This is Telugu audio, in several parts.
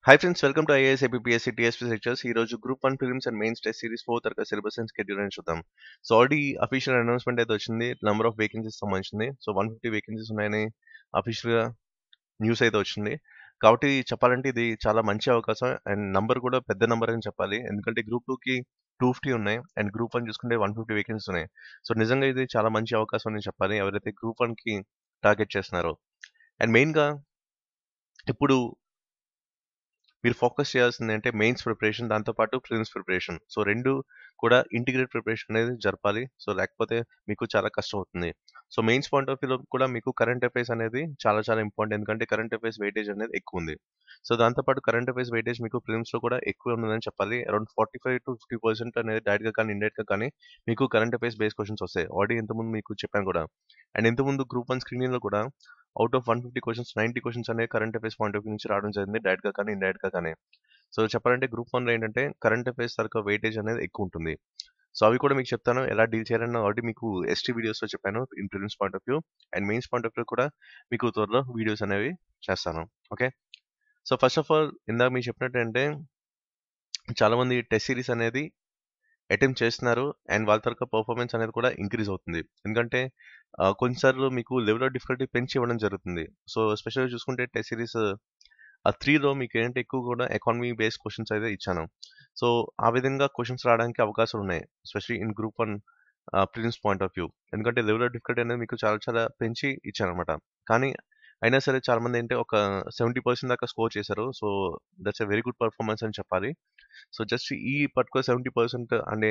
Hi friends welcome to IAS APSC TSP lectures ఈ రోజు group one prelims and mains test series four తరగతి సిలబస్ అండ్ స్కెడ్యూల్ అని చూద్దాం సో ఆల్రెడీ అఫీషియల్ అనౌన్స్మెంట్ అయితే వచ్చింది నెంబర్ ఆఫ్ వేకెన్సీస్ సంబంధించింది సో వన్ ఫిఫ్టీ వేకెన్సీస్ ఉన్నాయని అఫీషియల్ గా న్యూస్ అయితే వచ్చింది కాబట్టి చెప్పాలంటే ఇది చాలా మంచి అవకాశం అండ్ నంబర్ కూడా పెద్ద నంబర్ అని చెప్పాలి ఎందుకంటే గ్రూప్ టూ కి టూ ఫిఫ్టీ ఉన్నాయి అండ్ గ్రూప్ వన్ చూసుకుంటే వన్ ఫిఫ్టీ వేకెన్సీస్ ఉన్నాయి సో నిజంగా ఇది చాలా మంచి అవకాశం అని చెప్పాలి ఎవరైతే గ్రూప్ వన్ కి టార్గెట్ చేస్తున్నారో అండ్ మెయిన్ గా ఇప్పుడు మీరు ఫోకస్ చేయాల్సింది అంటే మెయిన్స్ ప్రిపరేషన్ దాంతోపాటు ప్రిలిమ్స్ ప్రిపరేషన్ సో రెండు కూడా ఇంటిగ్రేట్ ప్రిపరేషన్ అనేది జరపాలి సో లేకపోతే మీకు చాలా కష్టం అవుతుంది సో మెయిన్స్ పాయింట్ ఆఫ్ వ్యూలో కూడా మీకు కరెంట్ అఫైర్స్ అనేది చాలా చాలా ఇంపార్టెంట్ ఎందుకంటే కరెంట్ అఫైర్స్ వెయిటేజ్ అనేది ఎక్కువ ఉంది సో దాంతోపాటు కరెంట్ అఫైర్స్ వెయిటేజ్ మీకు ప్రిలిమ్స్ లో కూడా ఎక్కువ ఉందని చెప్పాలి around forty five to fifty percent అనేది డైరెక్ట్ గా కానీ ఇండైరెక్ట్ గా కానీ మీకు కరెంట్ అఫైర్స్ బేస్ క్వశ్చన్స్ వస్తాయి ఆల్రెడీ ఇంతకుముందు మీకు చెప్పాను కూడా అండ్ ఇంతకుముందు గ్రూప్ వన్ స్క్రీనింగ్ లో కూడా out of one fifty questions ninety questions అనేవి current affairs point of view నుంచి రావడం జరిగింది డైరెక్ట్ గా కానీ ఇండైరెక్ట్ గా కానీ సో చెప్పాలంటే గ్రూప్ వన్ లో ఏంటంటే కరెంట్ అఫైర్స్ తరగ వెయిటేజ్ అనేది ఎక్కువ ఉంటుంది సో అవి కూడా మీకు చెప్తాను ఎలా డీల్ చేయాలని ఆల్రెడీ మీకు ఎస్టీ వీడియోస్ లో చెప్పాను in prelims point of view and mains point of view కూడా మీకు త్వరలో వీడియోస్ అనేవి చేస్తాను okay so first of all ఇందాక మీకు చెప్పినట్టు అంటే చాలా మంది టెస్ట్ సిరీస్ అనేది అటెంప్ట్ చేస్తున్నారు అండ్ వాళ్ళ తరగ పర్ఫార్మెన్స్ అనేది కూడా ఇంక్రీజ్ అవుతుంది ఎందుకంటే ఆ, కొన్నిసార్లు మీకు లెవెల్ ఆఫ్ డిఫికల్టీ పెంచి ఇవ్వడం జరుగుతుంది సో స్పెషల్గా చూసుకుంటే టెస్ట్ సిరీస్ ఆ త్రీలో మీకు ఏంటంటే ఎక్కువ కూడా ఎకానమీ బేస్డ్ క్వశ్చన్స్ అయితే ఇచ్చాను సో ఆ విధంగా క్వశ్చన్స్ రావడానికి అవకాశాలు ఉన్నాయి especially in group one prelims point of view ఎందుకంటే లెవెల్ ఆఫ్ డిఫికల్టీ అనేది మీకు చాలా చాలా పెంచి ఇచ్చాను అనమాట కానీ అయినా సరే చాలా మంది ఏంటంటే ఒక సెవెంటీ పర్సెంట్ దాకా స్కోర్ చేశారు so that's a very good performance అని చెప్పాలి సో జస్ట్ ఈ పర్టికులర్ సెవెంటీ పర్సెంట్ అనే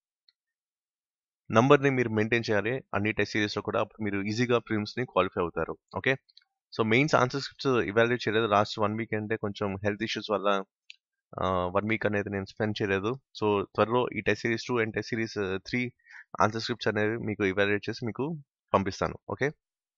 నంబర్ని మీరు మెయింటైన్ చేయాలి అన్ని టెస్ట్ సిరీస్లో కూడా అప్పుడు మీరు ఈజీగా ప్రిలిమ్స్ని క్వాలిఫై అవుతారు okay so mains answer scripts evaluate చేయలేదు లాస్ట్ వన్ వీక్ అంటే కొంచెం హెల్త్ ఇష్యూస్ వల్ల వన్ వీక్ అనేది నేను స్పెండ్ చేయలేదు సో త్వరలో ఈ test series two and test series three answer scripts అనేవి మీకు ఇవాల్యుయేట్ చేసి మీకు పంపిస్తాను ఓకే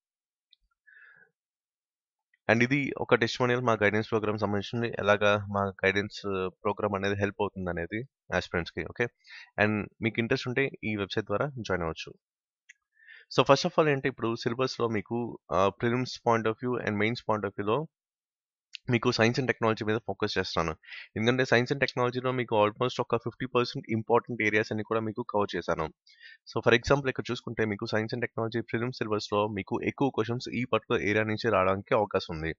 అండ్ ఇది ఒక టెస్టిమోనియల్ మా గైడెన్స్ ప్రోగ్రామ్ సంబంధించింది ఎలాగా మా గైడెన్స్ ప్రోగ్రామ్ అనేది హెల్ప్ అవుతుంది అనేది కి ఓకే అండ్ మీకు ఇంట్రెస్ట్ ఉంటే ఈ వెబ్సైట్ ద్వారా జాయిన్ అవ్వచ్చు సో ఫస్ట్ ఆఫ్ ఆల్ ఏంటి ఇప్పుడు సిలబస్లో మీకు prelims point of view and mains point of వ్యూలో మీకు సైన్స్ అండ్ టెక్నాలజీ మీద ఫోకస్ చేస్తున్నాను ఎందుకంటే సైన్స్ అండ్ టెక్నాలజీలో మీకు ఆల్మోస్ట్ ఒక ఫిఫ్టీ పర్సెంట్ ఇంపార్టెంట్ ఏరియాస్ అన్ని కూడా మీకు కవర్ చేశాను సో ఫర్ ఎగ్జాంపుల్ ఇక్కడ చూసుకుంటే మీకు సైన్స్ అండ్ టెక్నాలజీ ఫిలిం సిలబస్లో మీకు ఎక్కువ క్వశ్చన్స్ ఈ పర్టికులర్ ఏరియా నుంచి రావడానికి అవకాశం ఉంది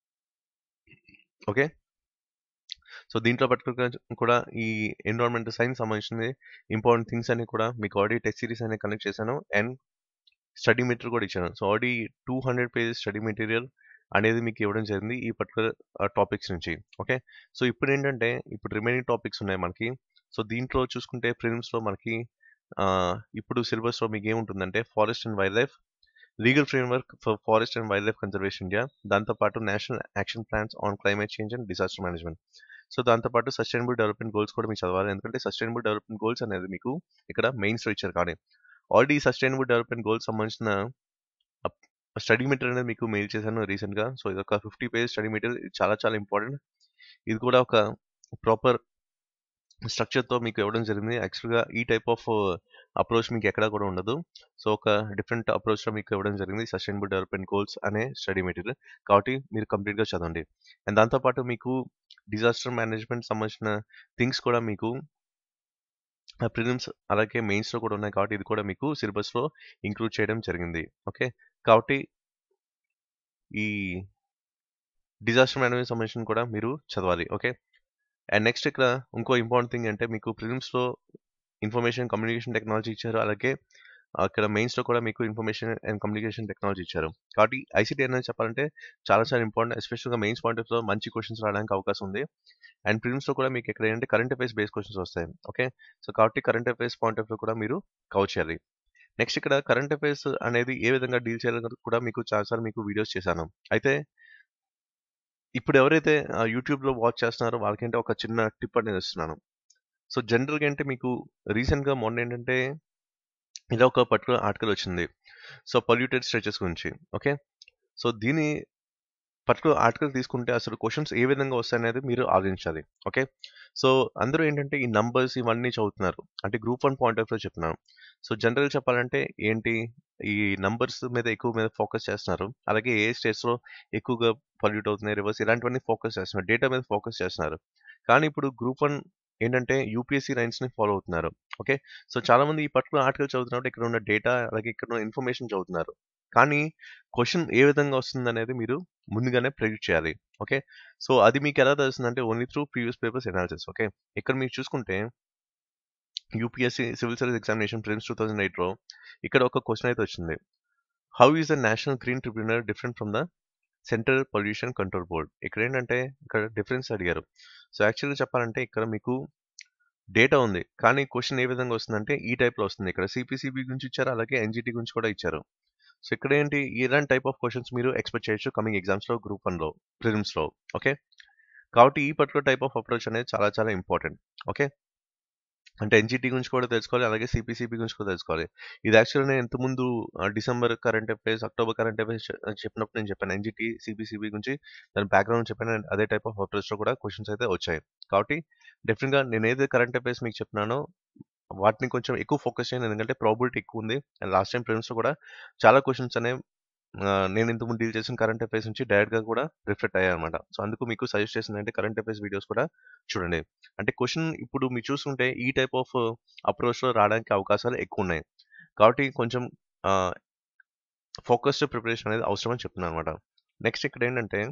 ఓకే సో దీంట్లో పర్టికులర్ కూడా ఈ ఎన్విరాన్మెంట్ సైన్స్ సంబంధించింది ఇంపార్టెంట్ థింగ్స్ అన్ని కూడా మీకు ఆల్రెడీ టెస్ట్ సిరీస్ అనేది కనెక్ట్ చేశాను అండ్ స్టడీ మెటీరియల్ కూడా ఇచ్చాను so already two hundred pages study material అనేది మీకు ఇవ్వడం జరిగింది ఈ పర్టికులర్ టాపిక్స్ నుంచి ఓకే సో ఇప్పుడు ఏంటంటే ఇప్పుడు రిమైనింగ్ టాపిక్స్ ఉన్నాయి మనకి సో దీంట్లో చూసుకుంటే ప్రిలిమ్స్లో మనకి ఆ, ఇప్పుడు సిలబస్లో మీకు ఏముంటుందంటే forest and wildlife legal framework for forest and wildlife conservation India దాంతోపాటు national action plans on climate change and disaster management so దాంతోపాటు సస్టైనబుల్ డెవలప్మెంట్ గోల్స్ కూడా మీకు చదవాలి ఎందుకంటే సస్టైనబుల్ డెవలప్మెంట్ గోల్స్ అనేది మీకు ఇక్కడ మెయిన్స్లో ఇచ్చారు కానీ ఆల్రెడీ సస్టైనబుల్ డెవలప్మెంట్ గోల్స్ సంబంధించిన స్టడీ మెటీరియల్ అనేది మీకు మెయిల్ చేశాను రీసెంట్గా సో ఇది ఒక ఫిఫ్టీ పేజ్ స్టడీ మెటీరియల్ ఇది చాలా చాలా ఇంపార్టెంట్ ఇది కూడా ఒక ప్రాపర్ స్ట్రక్చర్తో మీకు ఇవ్వడం జరిగింది యాక్చువల్గా ఈ టైప్ ఆఫ్ అప్రోచ్ మీకు ఎక్కడా కూడా ఉండదు సో ఒక డిఫరెంట్ అప్రోచ్లో మీకు ఇవ్వడం జరిగింది సస్టైనబుల్ డెవలప్మెంట్ గోల్స్ అనే స్టడీ మెటీరియల్ కాబట్టి మీరు కంప్లీట్గా చదవండి అండ్ దాంతోపాటు మీకు డిజాస్టర్ మేనేజ్మెంట్ సంబంధించిన థింగ్స్ కూడా మీకు ప్రిలిమ్స్ అలాగే మెయిన్స్లో కూడా ఉన్నాయి కాబట్టి ఇది కూడా మీకు సిలబస్లో ఇంక్లూడ్ చేయడం జరిగింది ఓకే కాబట్టి ఈ డిజాస్టర్ మేనేజ్మెంట్ సంబంధించిన కూడా మీరు చదవాలి ఓకే అండ్ నెక్స్ట్ ఇక్కడ ఇంకో ఇంపార్టెంట్ థింగ్ అంటే మీకు ప్రిలిమ్స్లో ఇన్ఫర్మేషన్ కమ్యూనికేషన్ టెక్నాలజీ ఇచ్చారు అలాగే అక్కడ మెయిన్స్లో కూడా మీకు ఇన్ఫర్మేషన్ అండ్ కమ్యూనికేషన్ టెక్నాలజీ ఇచ్చారు కాబట్టి ఐసీటీ అనేది చెప్పాలంటే చాలా చాలా ఇంపార్టెంట్ ఎస్పెషల్గా మెయిన్స్ పాయింట్ ఆఫ్ మంచి క్వశ్చన్స్ రావడానికి అవకాశం ఉంది అండ్ ప్రిలిమ్స్లో కూడా మీకు ఇక్కడ ఏంటంటే కరెంట్ అఫైర్స్ బేస్ క్వశ్చన్స్ వస్తాయి ఓకే సో కాబట్టి current affairs point of view కూడా మీరు కవర్ చేయాలి నెక్స్ట్ ఇక్కడ కరెంట్ అఫైర్స్ అనేది ఏ విధంగా డీల్ చేయాలో కూడా మీకు చాలాసార్లు మీకు వీడియోస్ చేశాను అయితే ఇప్పుడు ఎవరైతే ఆ, యూట్యూబ్లో వాచ్ చేస్తున్నారో వాళ్ళకంటే ఒక చిన్న టిప్ అనేది ఇస్తున్నాను సో జనరల్గా అంటే మీకు రీసెంట్గా మొన్న ఏంటంటే ఇలా ఒక పర్టికులర్ ఆర్టికల్ వచ్చింది సో పొల్యూటెడ్ స్ట్రెచెస్ గురించి ఓకే సో దీని పర్టికులర్ ఆర్టికల్ తీసుకుంటే అసలు క్వెషన్స్ ఏ విధంగా వస్తాయనేది మీరు ఆలోచించాలి. ఓకే. సో, అందరూ ఏంటంటే ఈ నంబర్స్ ఇవన్నీ చదువుతున్నారు. అంటే గ్రూప్ 1 పాయింట్ ఆఫ్ వ్యూలో చెప్తున్నాను. సో, జనరల్‌గా చెప్పాలంటే ఏంటి ఈ నంబర్స్ మీద ఎక్కువ మీద ఫోకస్ చేస్తున్నారు. అలాగే ఏ స్టేట్స్‌లో ఎక్కువగా పొల్యూట్ అవుతున్నాయి రివర్స్ ఇలాంటివన్నీ ఫోకస్ చేస్తున్నారు. డేటా మీద ఫోకస్ చేస్తున్నారు. కానీ ఇప్పుడు గ్రూప్ 1 ఏంటంటే యూపీఎస్సీ లైన్స్‌ని ఫాలో అవుతున్నారు. ఓకే. సో, చాలామంది ఈ పర్టికులర్ ఆర్టికల్ చదువుతున్నప్పుడు ఇక్కడ ఉన్న డేటా అలాగే ఇక్కడ ఉన్న ఇన్ఫర్మేషన్ చదువుతున్నారు. కానీ క్వెషన్ ఏ విధంగా వస్తుందనేది మీరు ముందుగానే ప్రెడిక్ట్ చేయాలి. ఓకే. సో, అది మీకు ఎలా తెలుస్తుందంటే only through previous papers analysis. Okay. ఇక్కడ మీరు చూసుకుంటే UPSC civil service examination prelims 2008లో ఇక్కడ ఒక క్వెషన్ అయితే వచ్చింది. How is the national green tribunal different from the central pollution control board. ఇక్కడ ఏంటంటే ఇక్కడ డిఫరెన్స్ అడిగారు. సో, యాక్చువల్‌గా చెప్పాలంటే ఇక్కడ మీకు డేటా ఉంది. కానీ క్వెషన్ ఏ విధంగా వస్తుందంటే ఈ టైప్‌లో వస్తుంది. ఇక్కడ సీపీసీబీ గురించి ఇచ్చారు. అలాగే ఎన్‌జీటీ గురించి కూడా ఇచ్చారు. సో, ఇక్కడ ఏంటి ఇలాంటి టైప్ ఆఫ్ క్వెషన్స్ మీరు ఎక్స్‌పెక్ట్ చేయొచ్చు కమింగ్ ఎగ్జామ్స్‌లో గ్రూప్ 1లో ప్రిలిమ్స్‌లో. ఓకే. కాబట్టి ఈ పర్టిక్యులర్ టైప్ ఆఫ్ అప్రోచ్ అనేది చాలా చాలా ఇంపార్టెంట్. ఓకే. అంటే ఎన్‌జీటీ గురించి కూడా తెలుసుకోవాలి. అలాగే సీపీసీబీ గురించి కూడా తెలుసుకోవాలి. ఇది యాక్చువల్‌గా నేను ఇంతకుముందు ఆహ్, December current affairs, October current affairs చె చెప్పినప్పుడు నేను చెప్పాను. ఎన్‌జీటీ, సీపీసీబీ గురించి దాని బ్యాక్‌గ్రౌండ్ చెప్పాను. అండ్ అదే టైప్ ఆఫ్ అప్రోచ్‌లో కూడా క్వెషన్స్ అయితే వచ్చాయి. కాబట్టి డెఫినిట్‌గా నేను ఏదైతే కరెంట్ అఫైర్స్ మీకు చెప్తున్నానో వాటిని కొంచెం ఎక్కువ ఫోకస్ చేయండి. ఎందుకంటే ప్రాబబిలిటీ ఎక్కువ ఉంది. అండ్ లాస్ట్ టైమ్ ప్రిలిమ్స్‌లో కూడా చాలా క్వెషన్స్ అనేవి ఆహ్, నేను ఇంతకుముందు డీల్ చేసిన కరెంట్ అఫైర్స్ నుంచి డైరెక్ట్‌గా కూడా రిఫ్లెక్ట్ అయ్యాయన్నమాట. సో, అందుకు మీకు సజెస్ట్ చేసిందంటే కరెంట్ అఫైర్స్ వీడియోస్ కూడా చూడండి. అంటే క్వెషన్ ఇప్పుడు మీరు చూసుకుంటే ఈ టైప్ ఆఫ్ అప్రోచ్‌లో రావడానికి అవకాశాలు ఎక్కువున్నాయి. కాబట్టి కొంచెం ఆహ్, ఫోకస్డ్ ప్రిపరేషన్ అనేది అవసరం అని చెప్తున్నానన్నమాట. నెక్స్ట్ ఇక్కడ ఏంటంటే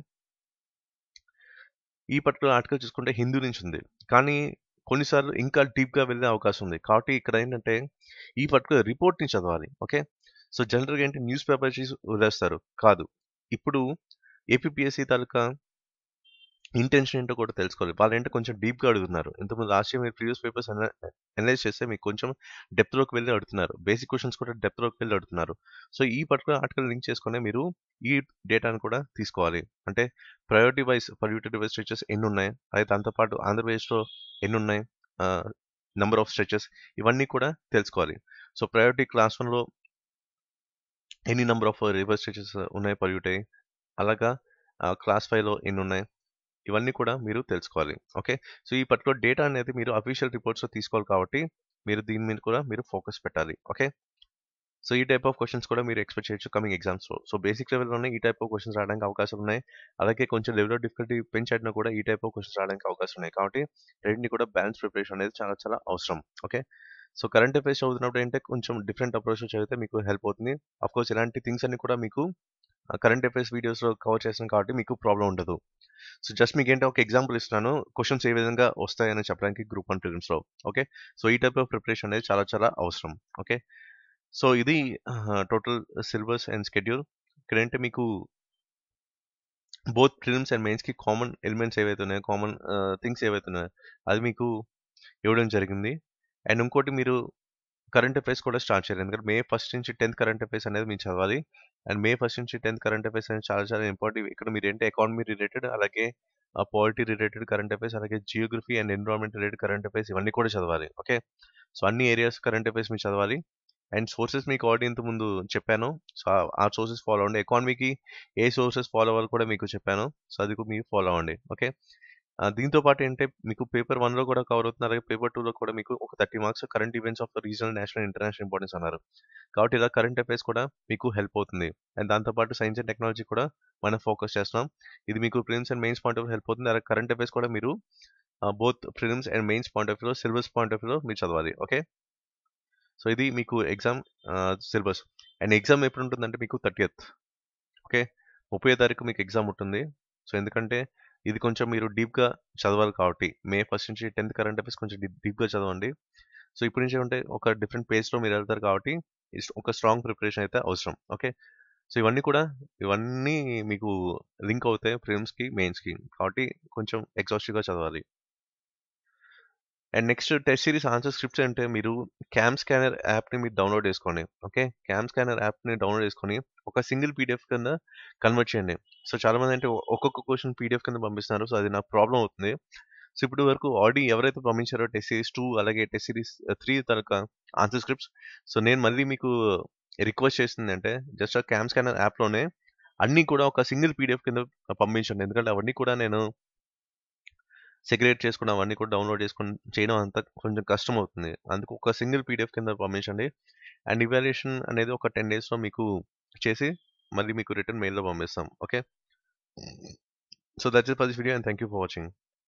ఈ పర్టిక్యులర్ ఆర్టికల్ చూసుకుంటే హిందూ నుంచి ఉంది. కానీ కొన్నిసార్లు ఇంకా డీప్‌గా వెళ్ళే అవకాశం ఉంది. కాబట్టి ఇక్కడ ఏంటంటే ఈ పర్టిక్యులర్ రిపోర్ట్‌ని చదవాలి. ఓకే. సో, జనరల్‌గా ఏంటి న్యూస్ పేపర్ చేసి వదిలేస్తారు. కాదు. ఇప్పుడు ఏపీపీఎస్సీ తాలూకా ఇంటెన్షన్ ఏంటో కూడా తెలుసుకోవాలి. వాళ్ళేంటో కొంచెం డీప్‌గా అడుగుతున్నారు. ఇంతకుముందు లాస్ట్ ఇయర్ మీరు ప్రీవియస్ పేపర్స్ అన అనలైజ్ చేస్తే మీకు కొంచెం డెప్త్‌లోకి వెళ్లి అడుగుతున్నారు. బేసిక్ క్వెషన్స్ కూడా డెప్త్‌లోకి వెళ్లి అడుగుతున్నారు. సో, ఈ పర్టిక్యులర్ ఆర్టికల్ లింక్ చేసుకొని మీరు ఈ డేటాను కూడా తీసుకోవాలి. అంటే priority wise polluted river stretches ఎన్నున్నాయి? అలాగే దాంతో పాటు ఆంధ్రప్రదేశ్‌లో ఎన్నున్నాయి? ఆహ్, నంబర్ ఆఫ్ స్ట్రెచెస్ ఇవన్నీ కూడా తెలుసుకోవాలి. సో, ప్రయారిటీ క్లాస్ 1లో ఎన్ని నంబర్ ఆఫ్ రివర్ స్ట్రెచెస్ ఉన్నాయి పొల్యూట్ అయ్యి? అలాగా ఆహ్, క్లాస్ 5లో ఎన్నున్నాయి? ఇవన్నీ కూడా మీరు తెలుసుకోవాలి. ఓకే. సో, ఈ పర్టిక్యులర్ డేటా అనేది మీరు అఫీషియల్ రిపోర్ట్స్‌లో తీసుకోవాలి కాబట్టి మీరు దీని మీద కూడా మీరు ఫోకస్ పెట్టాలి. ఓకే. సో, ఈ టైప్ ఆఫ్ క్వెషన్స్ కూడా మీరు ఎక్స్‌పెక్ట్ చేయొచ్చు కమింగ్ ఎగ్జామ్స్‌లో. సో, బేసిక్ లెవెల్‌లోనే ఈ టైప్ ఆఫ్ క్వెషన్స్ రావడానికి అవకాశాలు ఉన్నాయి. అలాగే కొంచెం లెవెల్ ఆఫ్ డిఫికల్టీ పెంచాడినా కూడా ఈ టైప్ ఆఫ్ క్వెషన్స్ రావడానికి అవకాశం ఉన్నాయి. కాబట్టి రెండిటిని కూడా బ్యాలెన్స్ ప్రిపరేషన్ అనేది చాలా చాలా అవసరం. ఓకే. సో, కరెంట్ అఫైర్స్ చదువుతున్నప్పుడు ఏంటంటే కొంచెం డిఫరెంట్ అప్రోచ్‌లో చదివితే మీకు హెల్ప్ అవుతుంది. ఆఫ్‌కోర్స్ ఇలాంటి థింగ్స్ అన్నీ కూడా మీకు ఆహ్, కరెంట్ అఫైర్స్ వీడియోస్‌లో కవర్ చేస్తాను కాబట్టి మీకు ప్రాబ్లమ్ ఉండదు. సో, జస్ట్ మీకేంటి ఒక ఎగ్జాంపుల్ ఇస్తున్నాను. క్వెషన్స్ ఏ విధంగా వస్తాయని చెప్పడానికి గ్రూప్ 1 ప్రిలిమ్స్‌లో. ఓకే. సో, ఈ టైప్ ఆఫ్ ప్రిపరేషన్ అనేది చాలా చాలా అవసరం. ఓకే. సో, ఇది ఆహ్, టోటల్ సిలబస్ అండ్ షెడ్యూల్. ఇక్కడేంటి మీకు బోత్ ప్రిలిమ్స్ అండ్ మెయిన్స్‌కి కామన్ ఎలిమెంట్స్ ఏవైతే ఉన్నాయో, కామన్ ఆహ్, థింగ్స్ ఏవైతే ఉన్నాయో అది మీకు ఇవ్వడం జరిగింది. అండ్ ఇంకోటి మీరు కరెంట్ అఫైర్స్ కూడా స్టార్ట్ చేయాలి. ఎందుకంటే మే 1 నుంచి 10థ్ కరెంట్ అఫైర్స్ అనేది మీరు చదవాలి. అండ్ మే 1 నుంచి 10థ్ కరెంట్ అఫైర్స్ అనేది చాలా చాలా ఇంపార్టెంట్. ఇక్కడ మీరేంటి ఎకానమీ రిలేటెడ్ అలాగే ఆహ్, పాలిటీ రిలేటెడ్ కరెంట్ అఫైర్స్ అలాగే geography and environment related current affairs ఇవన్నీ కూడా చదవాలి. ఓకే. సో, అన్ని ఏరియాస్ కరెంట్ అఫైర్స్ మీరు చదవాలి. అండ్ సోర్సెస్ మీకు ఆల్రెడీ ఇంతకుముందు చెప్పాను. సో, ఆ సోర్సెస్ ఫాలో అవ్వండి. ఎకానమీకి ఏ సోర్సెస్ ఫాలో అవ్వాలో కూడా మీకు చెప్పాను. సో, అది కూడా మీరు ఫాలో అవ్వండి. ఓకే. ఆహ్, దీంతో పాటు ఏంటంటే మీకు పేపర్ 1లో కూడా కవర్ అవుతుంది. అలాగే పేపర్ 2లో కూడా మీకు ఒక 30 marks current events of regional, national, international importance అన్నారు. కాబట్టి ఇలా కరెంట్ అఫైర్స్ కూడా మీకు హెల్ప్ అవుతుంది. అండ్ దాంతో పాటు సైన్స్ అండ్ టెక్నాలజీ కూడా మనం ఫోకస్ చేస్తున్నాం. ఇది మీకు prelims and mains point of view help అవుతుంది. అలాగే కరెంట్ అఫైర్స్ కూడా మీరు ఆహ్, both prelims and mains point of వ్యూలో సిలబస్ పాయింట్ ఆఫ్ వ్యూలో మీరు చదవాలి. ఓకే. సో, ఇది మీకు ఎగ్జామ్ ఆహ్, సిలబస్. అండ్ ఎగ్జామ్ ఎప్పుడు ఉంటుందంటే మీకు 30థ్ ఓకే. 30వ తారీఖు మీకు ఎగ్జామ్ ఉంటుంది. సో, ఎందుకంటే ఇది కొంచెం మీరు డీప్‌గా చదవాలి కాబట్టి మే 1 నుంచి 10థ్ కరెంట్ అఫైర్స్ కొంచెం డీప్ డీప్‌గా చదవండి. సో, ఇప్పటి నుంచి ఉంటే ఒక డిఫరెంట్ పేస్‌లో మీరు వెళ్తారు కాబట్టి ఇస్ ఒక స్ట్రాంగ్ ప్రిపరేషన్ అయితే అవసరం. ఓకే. సో, ఇవన్నీ కూడా ఇవన్నీ మీకు లింక్ అవుతాయి ప్రిలిమ్స్‌కి, మెయిన్స్‌కి. కాబట్టి కొంచెం ఎగ్జాస్టివ్‌గా చదవాలి. And next test series answer scripts అంటే మీరు క్యామ్ స్కానర్ యాప్‌ని మీరు డౌన్లోడ్ చేసుకోండి. ఓకే. క్యామ్ స్కానర్ యాప్‌ని డౌన్లోడ్ చేసుకొని ఒక సింగిల్ పీడిఎఫ్ కింద కన్వర్ట్ చేయండి. సో, చాలామంది అంటే ఒక్కొక్క క్వెషన్ పీడిఎఫ్ కింద పంపిస్తున్నారు. సో, అది నాకు ప్రాబ్లమ్ అవుతుంది. సో, ఇప్పటి వరకు ఆల్రెడీ ఎవరైతే పంపించారో టెస్ట్ సిరీస్ 2 అలాగే టెస్ట్ సిరీస్ 3 తాలూకా ఆన్సర్ స్క్రిప్ట్స్ సో, నేను మళ్ళీ మీకు రిక్వెస్ట్ చేసిందంటే జస్ట్ ఆ క్యామ్ స్కానర్ యాప్‌లోనే అన్నీ కూడా ఒక సింగిల్ పీడిఎఫ్ కింద పంపించండి ఎందుకంటే అవన్నీ కూడా నేను సెగ్రేట్ చేసుకుని అవన్నీ కూడా డౌన్లోడ్ చేసుకుని చేయడం అంత కొంచెం కష్టం అవుతుంది అందుకు ఒక సింగిల్ పీడిఎఫ్ కింద పంపించండి అండ్ ఇవాల్యుయేషన్ అనేది ఒక టెన్ డేస్లో మీకు చేసి మళ్ళీ మీకు రిటర్న్ మెయిల్లో పంపిస్తాం okay so that's it for this video and thank you for watching